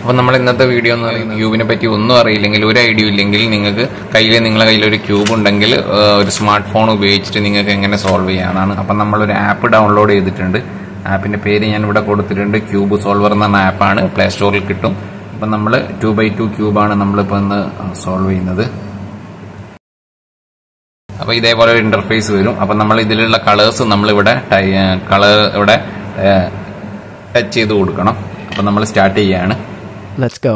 അപ്പോൾ നമ്മൾ ഇന്നത്തെ വീഡിയോ എന്ന് പറയുന്നത് ക്യൂബിനെ പറ്റി ഒന്നും അറിയില്ലെങ്കിൽ ഒരു ഐഡിയ ഇല്ലെങ്കിൽ നിങ്ങൾക്ക് കയ്യിൽ നിങ്ങളെ കയ്യിൽ ഒരു ക്യൂബ് ഉണ്ടെങ്കിൽ ആ, ഒരു സ്മാർട്ട് ഫോൺ ഉപയോഗിച്ചിട്ട് നിങ്ങൾക്ക് എങ്ങനെ സോൾവ് ചെയ്യാനാണ് അപ്പം നമ്മളൊരു ആപ്പ് ഡൗൺലോഡ് ചെയ്തിട്ടുണ്ട് ആപ്പിന്റെ പേര് ഞാൻ ഇവിടെ കൊടുത്തിട്ടുണ്ട് ക്യൂബ് സോൾവർ എന്ന ആപ്പാണ് പ്ലേ സ്റ്റോറിൽ കിട്ടും അപ്പം നമ്മൾ ടു ബൈ ടു ക്യൂബാണ് നമ്മളിപ്പോൾ ഇന്ന് സോൾവ് ചെയ്യുന്നത് അപ്പോൾ ഇതേപോലെ ഒരു ഇന്റർഫേസ് വരും അപ്പം നമ്മൾ ഇതിലുള്ള കളേഴ്സ് നമ്മളിവിടെ കളർ ഇവിടെ ടച്ച് ചെയ്ത് കൊടുക്കണം അപ്പം നമ്മൾ സ്റ്റാർട്ട് ചെയ്യാണ് Let's go.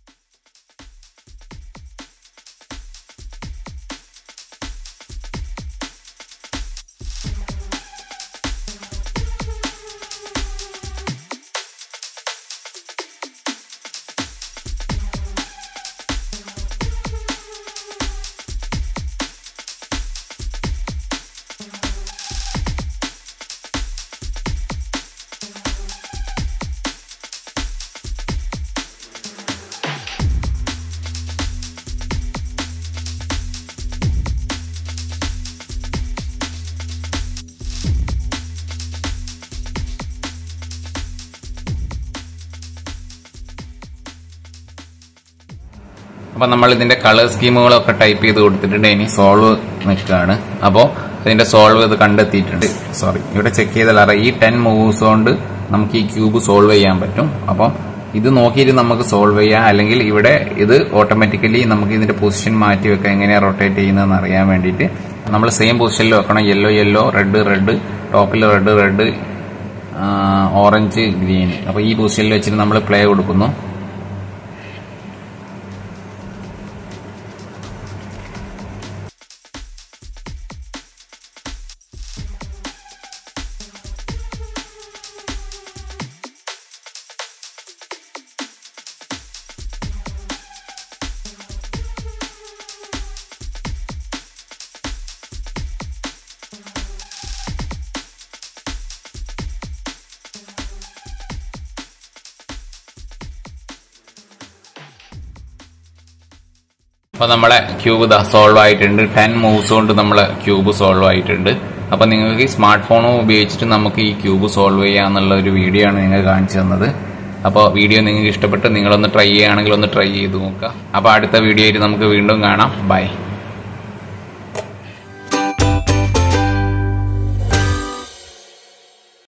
അപ്പൊ നമ്മൾ ഇതിന്റെ കളർ സ്കീമുകളൊക്കെ ടൈപ്പ് ചെയ്ത് കൊടുത്തിട്ടുണ്ട് ഇനി സോൾവ് നിൽക്കുകയാണ് അപ്പോൾ ഇതിന്റെ സോൾവ് ഇത് കണ്ടെത്തിയിട്ടുണ്ട് സോറി ഇവിടെ ചെക്ക് ചെയ്താൽ അറിയാം ഈ ടെൻ മൂവ്സ് കൊണ്ട് നമുക്ക് ഈ ക്യൂബ് സോൾവ് ചെയ്യാൻ പറ്റും അപ്പം ഇത് നോക്കിയിട്ട് നമുക്ക് സോൾവ് ചെയ്യാം അല്ലെങ്കിൽ ഇവിടെ ഇത് ഓട്ടോമാറ്റിക്കലി നമുക്ക് ഇതിന്റെ പൊസിഷൻ മാറ്റി വെക്കാം എങ്ങനെയാണ് റൊട്ടേറ്റ് ചെയ്യുന്നതെന്ന് അറിയാൻ വേണ്ടിയിട്ട് നമ്മൾ സെയിം പൊസിഷനിൽ വെക്കണം യെല്ലോ യെല്ലോ റെഡ് റെഡ് ടോപ്പിൽ റെഡ് റെഡ് ഓറഞ്ച് ഗ്രീൻ അപ്പോൾ ഈ പൊസിഷനിൽ വെച്ചിട്ട് നമ്മൾ പ്ലേ കൊടുക്കുന്നു അപ്പൊ നമ്മളെ ക്യൂബ് ദാ സോൾവ് ആയിട്ടുണ്ട് ടെൻ മൂവ്സ് കൊണ്ട് നമ്മളെ ക്യൂബ് സോൾവ് ആയിട്ടുണ്ട് അപ്പൊ നിങ്ങൾക്ക് ഈ സ്മാർട്ട് ഫോൺ ഉപയോഗിച്ചിട്ട് നമുക്ക് ഈ ക്യൂബ് സോൾവ് ചെയ്യാന്നുള്ള ഒരു വീഡിയോ ആണ് നിങ്ങൾ കാണിച്ചു തന്നത് അപ്പോൾ വീഡിയോ നിങ്ങൾക്ക് ഇഷ്ടപ്പെട്ട് നിങ്ങളൊന്ന് ട്രൈ ചെയ്യുകയാണെങ്കിൽ ഒന്ന് ട്രൈ ചെയ്ത് നോക്കുക അപ്പോൾ അടുത്ത വീഡിയോയിൽ നമുക്ക് വീണ്ടും കാണാം ബൈ